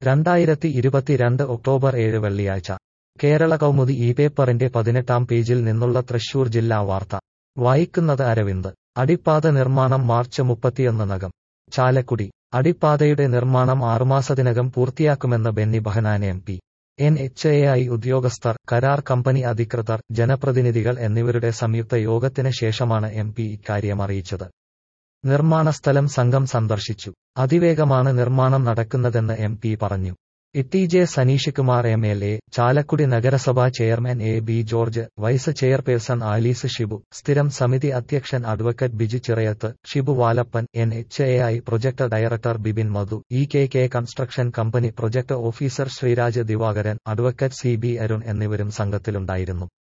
രണ്ടായിരത്തി ഇരുപത്തിരണ്ട് ഒക്ടോബർ ഏഴ് വെള്ളിയാഴ്ച കേരള കൗമുദി ഈ പേപ്പറിന്റെ പതിനെട്ടാം പേജിൽ നിന്നുള്ള തൃശൂർ ജില്ലാ വാർത്ത വായിക്കുന്നത് അരവിന്ദ് അടിപ്പാത നിർമ്മാണം മാർച്ച് മുപ്പത്തിയൊന്നിനകം ചാലക്കുടി അടിപ്പാതയുടെ നിർമ്മാണം ആറുമാസത്തിനകം പൂർത്തിയാക്കുമെന്ന് Benny Behanan M P N H A I ഉദ്യോഗസ്ഥർ കരാർ കമ്പനി അധികൃതർ ജനപ്രതിനിധികൾ എന്നിവരുടെ സംയുക്ത യോഗത്തിന് ശേഷമാണ് എം പി ഇക്കാര്യം അറിയിച്ചത് നിർമ്മാണ സ്ഥലം സംഘം സന്ദർശിച്ചു അതിവേഗമാണ് നിർമ്മാണം നടക്കുന്നതെന്ന് എം പി പറഞ്ഞു E J Saneesh Kumar M L A Chalakudy നഗരസഭാ chairman A B George vice chairperson Alice Shibu സ്ഥിരം സമിതി അധ്യക്ഷൻ advocate Biju Chirayath Shibu Valappan N H A I project director Bibin Madhu E K K construction company project officer Sreeraj Divakaran advocate C B Arun എന്നിവരും സംഘത്തിലുണ്ടായിരുന്നു